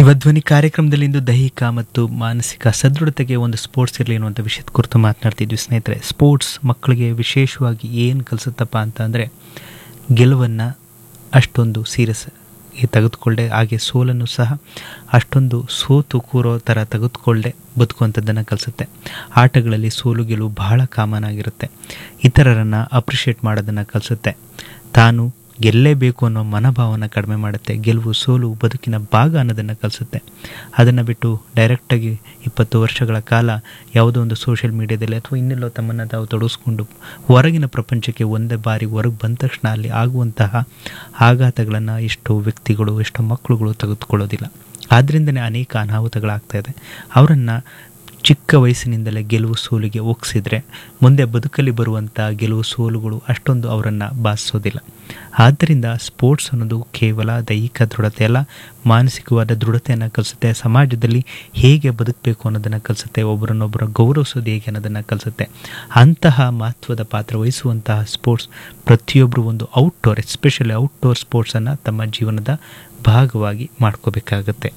ಯುವಧ್ವನಿ ಕಾರ್ಯಕ್ರಮದಲ್ಲಿ ಇಂದು ದೈಹಿಕ ಮತ್ತು ಮಾನಸಿಕ ಸದೃಢತೆಗೆ ಒಂದು ಸ್ಪೋರ್ಟ್ಸ್ ಇರಲಿ ಅನ್ನುವಂಥ ವಿಷಯದ ಕುರಿತು ಮಾತನಾಡ್ತಿದ್ವಿ ಸ್ನೇಹಿತರೆ ಸ್ಪೋರ್ಟ್ಸ್ ಮಕ್ಕಳಿಗೆ ವಿಶೇಷವಾಗಿ ಏನು ಕಲಿಸುತ್ತಪ್ಪ ಅಂತ ಅಂದರೆ ಗೆಲುವನ್ನು ಅಷ್ಟೊಂದು ಸೀರಿಯಸ್ ತೆಗೆದುಕೊಳ್ಳೆ ಹಾಗೆ ಸೋಲನ್ನು ಸಹ ಅಷ್ಟೊಂದು ಸೋತು ಕೂರೋ ಥರ ತೆಗೆದುಕೊಳ್ಳದೆ ಬದುಕುವಂಥದ್ದನ್ನು ಕಲಿಸುತ್ತೆ ಆಟಗಳಲ್ಲಿ ಸೋಲು ಗೆಲುವು ಬಹಳ ಕಾಮನ್ ಆಗಿರುತ್ತೆ ಇತರರನ್ನು ಅಪ್ರಿಷಿಯೇಟ್ ಮಾಡೋದನ್ನು ಕಲಿಸುತ್ತೆ ತಾನು ಗೆಲ್ಲೇಬೇಕು ಅನ್ನೋ ಮನೋಭಾವನ ಕಡಿಮೆ ಮಾಡುತ್ತೆ ಗೆಲುವು ಸೋಲು ಬದುಕಿನ ಭಾಗ ಅನ್ನೋದನ್ನು ಕಲಿಸುತ್ತೆ ಅದನ್ನು ಬಿಟ್ಟು ಡೈರೆಕ್ಟಾಗಿ ಇಪ್ಪತ್ತು ವರ್ಷಗಳ ಕಾಲ ಯಾವುದೋ ಒಂದು ಸೋಷಿಯಲ್ ಮೀಡಿಯಾದಲ್ಲಿ ಅಥವಾ ಇನ್ನೆಲ್ಲೋ ತಮ್ಮನ್ನು ತಾವು ತೊಡಗಿಸ್ಕೊಂಡು ಹೊರಗಿನ ಪ್ರಪಂಚಕ್ಕೆ ಒಂದೇ ಬಾರಿ ಹೊರಗೆ ಬಂದ ತಕ್ಷಣ ಅಲ್ಲಿ ಆಗುವಂತಹ ಆಘಾತಗಳನ್ನು ಎಷ್ಟೋ ವ್ಯಕ್ತಿಗಳು ಎಷ್ಟೋ ಮಕ್ಕಳುಗಳು ತೆಗೆದುಕೊಳ್ಳೋದಿಲ್ಲ ಆದ್ದರಿಂದನೇ ಅನೇಕ ಅನಾಹುತಗಳಾಗ್ತಾ ಇದೆ ಅವರನ್ನು ಚಿಕ್ಕ ವಯಸ್ಸಿನಿಂದಲೇ ಗೆಲುವು ಸೋಲಿಗೆ ಒಗ್ಸಿದ್ರೆ ಮುಂದೆ ಬದುಕಲ್ಲಿ ಬರುವಂಥ ಗೆಲುವು ಸೋಲುಗಳು ಅಷ್ಟೊಂದು ಅವರನ್ನು ಬಾಧಿಸೋದಿಲ್ಲ ಆದ್ದರಿಂದ ಸ್ಪೋರ್ಟ್ಸ್ ಅನ್ನೋದು ಕೇವಲ ದೈಹಿಕ ದೃಢತೆ ಅಲ್ಲ ಮಾನಸಿಕವಾದ ದೃಢತೆಯನ್ನು ಕಲಿಸುತ್ತೆ ಸಮಾಜದಲ್ಲಿ ಹೇಗೆ ಬದುಕಬೇಕು ಅನ್ನೋದನ್ನು ಕಲಿಸುತ್ತೆ ಒಬ್ಬರನ್ನೊಬ್ಬರು ಗೌರವಿಸೋದು ಹೇಗೆ ಅನ್ನೋದನ್ನು ಕಲಿಸುತ್ತೆ ಅಂತಹ ಮಹತ್ವದ ಪಾತ್ರ ವಹಿಸುವಂತಹ ಸ್ಪೋರ್ಟ್ಸ್ ಪ್ರತಿಯೊಬ್ಬರು ಒಂದು ಔಟ್ಡೋರ್ ಎಸ್ಪೆಷಲಿ ಔಟ್ಡೋರ್ ಸ್ಪೋರ್ಟ್ಸನ್ನು ತಮ್ಮ ಜೀವನದ ಭಾಗವಾಗಿ ಮಾಡ್ಕೋಬೇಕಾಗತ್ತೆ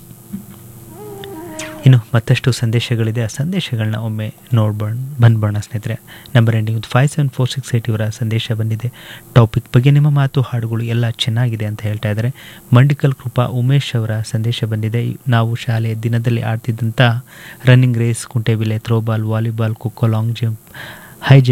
ಇನ್ನು ಮತ್ತಷ್ಟು ಸಂದೇಶಗಳಿದೆ ಆ ಸಂದೇಶಗಳನ್ನ ಒಮ್ಮೆ ನೋಡ್ಬೋಣ ಬಂದ್ಬೋಣ ಸ್ನೇಹಿತರೆ number ending five seven four six eight ಇವರ ಸಂದೇಶ ಬಂದಿದೆ ಟಾಪಿಕ್ ಬಗ್ಗೆ ನಿಮ್ಮ ಮಾತು ಹಾಡುಗಳು ಎಲ್ಲ ಚೆನ್ನಾಗಿದೆ ಅಂತ ಹೇಳ್ತಾ ಇದ್ದಾರೆ ಮಂಡಿಕಲ್ ಕೃಪಾ ಉಮೇಶ್ ಅವರ ಸಂದೇಶ ಬಂದಿದೆ ನಾವು ಶಾಲೆಯ ದಿನದಲ್ಲಿ ಆಡ್ತಿದ್ದಂಥ ರನ್ನಿಂಗ್ ರೇಸ್ ಕುಂಟೆಬಿಲೆ throwball volleyball kho kho long jump high jump